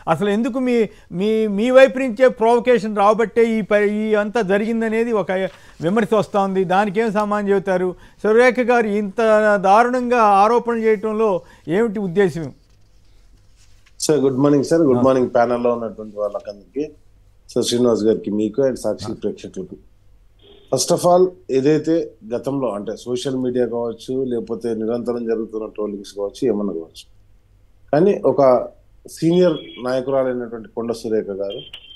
అసలు ఎందుకు మీ మీ మీ వైపు నుంచే ప్రోవకేషన్ రాబట్టే ఈ ప ఈ అంతా జరిగిందనేది ఒక విమర్శ వస్తూ ఉంది దానికి ఏం సమానం చెబుతారు సురేఖ గారు ఇంత దారుణంగా ఆరోపణలు చేయటంలో ఏమిటి ఉద్దేశం sir good morning sir good morning ప్యానెల్లో ఉన్నటువంటి వాళ్ళకందరికి సార్ శ్రీనివాస్ గారికి మీకు అండ్ సాక్షి ప్రేక్షకులకు ఫస్ట్ ఆఫ్ ఆల్ ఏదైతే గతంలో అంటే సోషల్ మీడియా కావచ్చు లేకపోతే నిరంతరం జరుగుతున్న ట్రోలింగ్స్ కావచ్చు ఏమన్నా కావచ్చు కానీ ఒక సీనియర్ నాయకురాలైనటువంటి కొండ సురేఖ గారు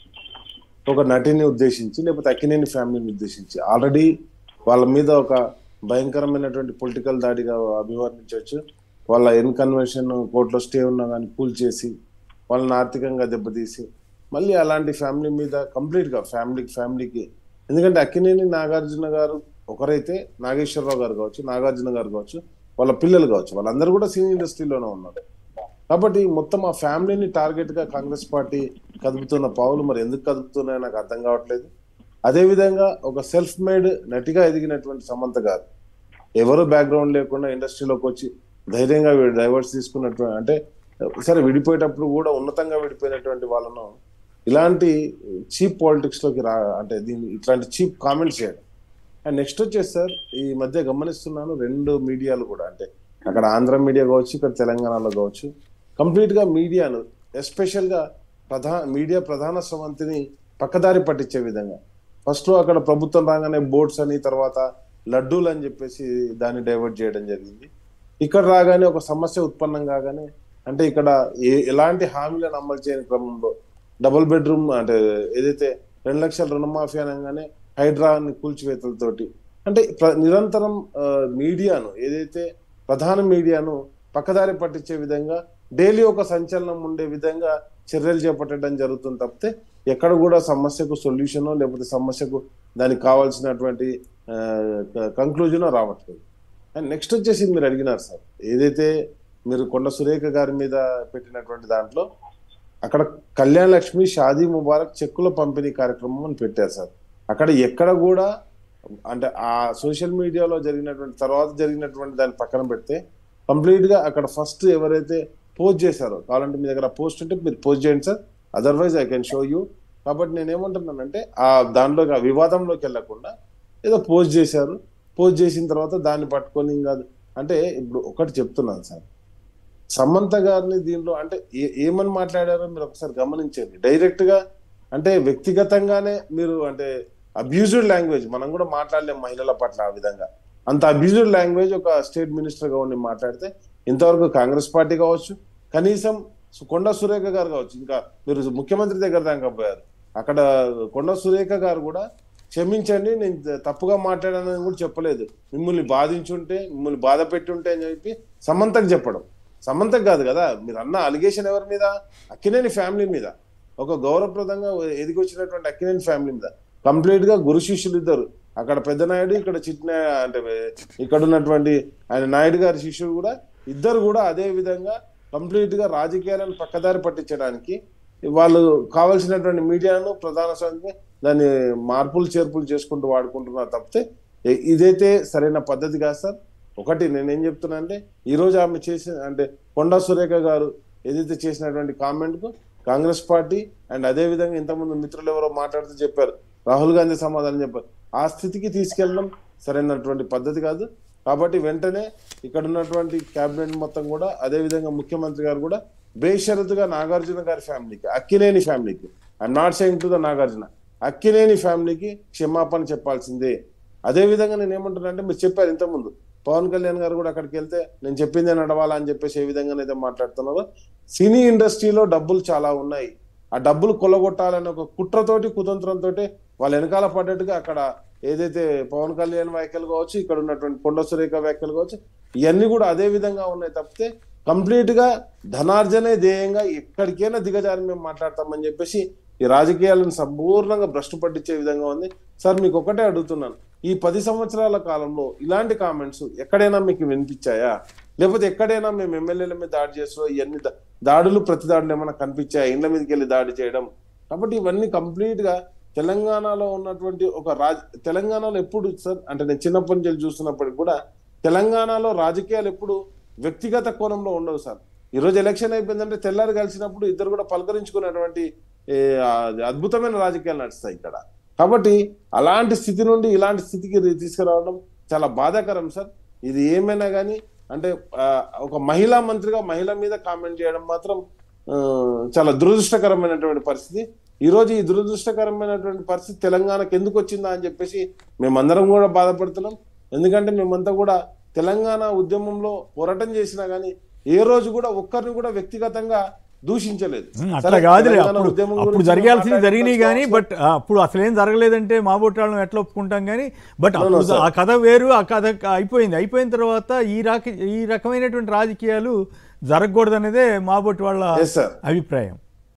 ఒక నటిని ఉద్దేశించి లేకపోతే అక్కినేని ఫ్యామిలీని ఉద్దేశించి ఆల్రెడీ వాళ్ళ మీద ఒక భయంకరమైనటువంటి పొలిటికల్ దాడిగా అభివర్ణించవచ్చు వాళ్ళ ఇన్కన్వెన్షన్ కోర్టులో స్టే ఉన్నా కానీ కూల్ చేసి వాళ్ళని ఆర్థికంగా దెబ్బతీసి మళ్ళీ అలాంటి ఫ్యామిలీ మీద కంప్లీట్ గా ఫ్యామిలీకి ఫ్యామిలీకి ఎందుకంటే అక్కినేని నాగార్జున గారు ఒకరైతే నాగేశ్వరరావు గారు కావచ్చు నాగార్జున గారు కావచ్చు వాళ్ళ పిల్లలు కావచ్చు వాళ్ళందరూ కూడా సినీ ఇండస్ట్రీలోనే ఉన్నారు కాబట్టి మొత్తం ఆ ఫ్యామిలీని టార్గెట్ గా కాంగ్రెస్ పార్టీ కదుపుతున్న పావులు మరి ఎందుకు కదుపుతున్నాయో నాకు అర్థం కావట్లేదు అదే విధంగా ఒక సెల్ఫ్ మేడ్ నటిగా ఎదిగినటువంటి సమంత గారు ఎవరు బ్యాక్గ్రౌండ్ లేకుండా ఇండస్ట్రీలోకి వచ్చి ధైర్యంగా డైవర్స్ తీసుకున్నటువంటి అంటే సరే విడిపోయేటప్పుడు కూడా ఉన్నతంగా విడిపోయినటువంటి వాళ్ళను ఇలాంటి చీప్ పాలిటిక్స్ లోకి రా అంటే దీన్ని ఇట్లాంటి చీప్ కామెంట్స్ చేయడం అండ్ నెక్స్ట్ వచ్చేసి సార్ ఈ మధ్య గమనిస్తున్నాను రెండు మీడియాలు కూడా అంటే అక్కడ ఆంధ్ర మీడియా కావచ్చు ఇక్కడ తెలంగాణలో కావచ్చు కంప్లీట్ గా మీడియాను ఎస్పెషల్ గా ప్రధాన మీడియా ప్రధాన స్రవంతిని పక్కదారి పట్టించే విధంగా ఫస్ట్ లో అక్కడ ప్రభుత్వం రాగానే బోర్డ్స్ అని తర్వాత లడ్డూలు అని చెప్పేసి దాన్ని డైవర్ట్ చేయడం జరిగింది ఇక్కడ రాగానే ఒక సమస్య ఉత్పన్నం కాగానే అంటే ఇక్కడ ఏ ఎలాంటి హామీలను అమలు చేయని క్రమంలో డబుల్ బెడ్రూమ్ అంటే ఏదైతే రెండు లక్షల రుణమాఫీ అనగానే హైడ్రాని కూల్చివేతలతోటి అంటే ప్ర- నిరంతరం ఆ, మీడియాను ఏదైతే ప్రధాన మీడియాను పక్కదారి పట్టించే విధంగా డైలీ ఒక సంచలనం ఉండే విధంగా చర్యలు చేపట్టడం జరుగుతుంది తప్పితే ఎక్కడ కూడా సమస్యకు సొల్యూషన్ లేకపోతే సమస్యకు దానికి కావాల్సినటువంటి కంక్లూజన్ రావట్లేదు అండ్ నెక్స్ట్ వచ్చేసి మీరు అడిగినారు సార్ ఏదైతే మీరు కొండ సురేఖ గారి మీద పెట్టినటువంటి దాంట్లో అక్కడ కళ్యాణ లక్ష్మి షాదీ ముబారక్ చెక్కుల పంపిణీ కార్యక్రమం అని పెట్టారు సార్ అక్కడ ఎక్కడ కూడా అంటే ఆ సోషల్ మీడియాలో జరిగినటువంటి తర్వాత జరిగినటువంటి దాన్ని పక్కన పెడితే కంప్లీట్ గా అక్కడ ఫస్ట్ ఎవరైతే పోస్ట్ చేశారో కావాలంటే మీ దగ్గర పోస్ట్ ఉంటే మీరు పోస్ట్ చేయండి sir otherwise I can show you కాబట్టి నేను ఏమంటున్నానంటే ఆ దానిలోకి ఆ వివాదంలోకి వెళ్ళకుండా ఏదో పోస్ట్ చేశారు పోస్ట్ చేసిన తర్వాత దాన్ని పట్టుకొని ఇంకా అంటే ఇప్పుడు ఒకటి చెప్తున్నాను సార్ సమంత గారిని దీనిలో అంటే ఏ- ఏమని మాట్లాడారో మీరు ఒకసారి గమనించండి డైరెక్ట్ గా అంటే వ్యక్తిగతంగానే మీరు అంటే అబ్యూజ్డ్ లాంగ్వేజ్ మనం కూడా మాట్లాడలేం మహిళల పట్ల ఆ విధంగా అంత అబ్యూజ్డ్ లాంగ్వేజ్ ఒక స్టేట్ మినిస్టర్ గా ఉండి మాట్లాడితే ఇంతవరకు కాంగ్రెస్ పార్టీ కావచ్చు కనీసం సు- కొండ సురేఖ గారు కావచ్చు ఇంకా మీరు ముఖ్యమంత్రి దగ్గర దాకా పోయారు అక్కడ కొండ సురేఖ గారు కూడా క్షమించండి నేను త- తప్పుగా మాట్లాడానని కూడా చెప్పలేదు మిమ్మల్ని బాధించుంటే మిమ్మల్ని బాధ పెట్టుంటే అని చెప్పి సమంతకు చెప్పడం సమంతకు కాదు కదా మీరు అన్న అలిగేషన్ ఎవరి మీద అక్కినేని ఫ్యామిలీ మీద ఒక గౌరవప్రదంగా ఎదిగొచ్చినటువంటి అక్కినేని ఫ్యామిలీ మీద కంప్లీట్ గా గురు శిష్యులు ఇద్దరు అక్కడ పెద్ద నాయుడు ఇక్కడ చిన్న అంటే ఇక్కడ ఉన్నటువంటి ఆయన నాయుడు గారి శిష్యుడు కూడా ఇద్దరు కూడా అదే విధంగా కంప్లీట్ గా రాజకీయాలను పక్కదారి పట్టించడానికి వాళ్ళు కావాల్సినటువంటి మీడియాను ప్రధాన సంఖ్య దాన్ని మార్పులు చేర్పులు చేసుకుంటూ వాడుకుంటున్నారు తప్పితే ఇ- ఇదైతే సరైన పద్ధతి కాదు సార్ ఒకటి నేనేం చెప్తున్నా అంటే ఈ రోజు ఆమె చేసిన అంటే కొండా సురేఖ గారు ఏదైతే చేసినటువంటి కామెంట్ కు కాంగ్రెస్ పార్టీ అండ్ అదే విధంగా ఇంతకుముందు మిత్రులు ఎవరో మాట్లాడుతూ చెప్పారు రాహుల్ గాంధీ సమాధానం చెప్పారు ఆ స్థితికి తీసుకెళ్ళడం సరైనటువంటి పద్ధతి కాదు కాబట్టి వెంటనే ఇక్కడ ఉన్నటువంటి కేబినెట్ మొత్తం కూడా అదే విధంగా ముఖ్యమంత్రి గారు కూడా బేషరతుగా నాగార్జున గారి ఫ్యామిలీకి అక్కినేని ఫ్యామిలీకి I'm not saying to the Nagarjuna Akkineni ఫ్యామిలీకి క్షమాపణ చెప్పాల్సిందే అదే విధంగా నేను ఏమంటున్నా అంటే మీరు చెప్పారు ఇంతకుముందు పవన్ కళ్యాణ్ గారు కూడా అక్కడికి వెళ్తే నేను చెప్పిందే నడవాలా అని చెప్పేసి ఏ విధంగానైతే మాట్లాడుతున్నారో సినీ ఇండస్ట్రీలో డబ్బులు చాలా ఉన్నాయి ఆ డబ్బులు కొల్లగొట్టాలనే ఒక కుట్రతోటి కుతంత్రంతో వాళ్ళ వెనకాల పడ్డట్టుగా అక్కడ ఏదైతే పవన్ కళ్యాణ్ వ్యాఖ్యలు కావచ్చు ఇక్కడ ఉన్నటువంటి కొండ సురేఖ వ్యాఖ్యలు కావచ్చు ఇవన్నీ కూడా అదే విధంగా ఉన్నాయి తప్పితే కంప్లీట్ గా ధనార్జనే ధ్యేయంగా ఎక్కడికైనా దిగజారి మేము మాట్లాడతామని చెప్పేసి ఈ రాజకీయాలను సంపూర్ణంగా భ్రష్టు పట్టించే విధంగా ఉంది సార్ మీకు ఒకటే అడుగుతున్నాను ఈ పది సంవత్సరాల కాలంలో ఇలాంటి కామెంట్స్ ఎక్కడైనా మీకు వినిపించాయా లేకపోతే ఎక్కడైనా మేము ఎమ్మెల్యేల మీద దాడి చేస్తూ ఇవన్నీ దా- దాడులు ప్రతి దాడులు ఏమైనా కనిపించాయా ఇండ్ల మీదకి వెళ్ళి దాడి చేయడం కాబట్టి ఇవన్నీ కంప్లీట్ గా తెలంగాణలో ఉన్నటువంటి ఒక రాజ తెలంగాణలో ఎప్పుడు సార్ అంటే నేను చిన్నప్పటి నుంచి చూస్తున్నప్పటికి కూడా తెలంగాణలో రాజకీయాలు ఎప్పుడు వ్యక్తిగత కోణంలో ఉండవు సార్ ఈ రోజు ఎలక్షన్ అయిపోయిందంటే తెల్లారి కలిసినప్పుడు ఇద్దరు కూడా పలకరించుకునేటువంటి ఏ, ఆ, అద్భుతమైన రాజకీయాలు నడుస్తాయి ఇక్కడ కాబట్టి అలాంటి స్థితి నుండి ఇలాంటి స్థితికి రి- తీసుకురావడం చాలా బాధాకరం సార్ ఇది ఏమైనా కానీ అంటే ఆ, ఒక మహిళా మంత్రిగా మహిళ మీద కామెంట్ చేయడం మాత్రం ఆ, చాలా దురదృష్టకరమైనటువంటి పరిస్థితి ఈ రోజు ఈ దురదృష్టకరమైనటువంటి పరిస్థితి తెలంగాణకు ఎందుకు వచ్చిందా అని చెప్పేసి మేమందరం కూడా బాధపడుతున్నాం ఎందుకంటే మేమంతా కూడా తెలంగాణ ఉద్యమంలో పోరాటం చేసినా కానీ ఏ రోజు కూడా ఒక్కరిని కూడా వ్యక్తిగతంగా దూషించలేదు ఉమ్, సరే, అట్లా కాదులే తెలంగాణ అప్పుడు ఉద్యమం అప్పుడు గురించి జరగాల్సింది మాట్లాడిన జరిగినాయి కానీ తర్వాత బట్ అప్పుడు అసలు ఏం జరగలేదంటే మా బొట్టాళ్ళం ఎట్లా ఒప్పుకుంటాం కానీ బట్ No, no, అప్పుడు sir. ఆ కథ వేరు ఆ కథ అయిపోయింది అయిపోయిన తర్వాత ఈ రక ఈ రకమైనటువంటి రాజకీయాలు జరగకూడదనేదే మా బొట్టు వాళ్ళ Yes, sir. అభిప్రాయం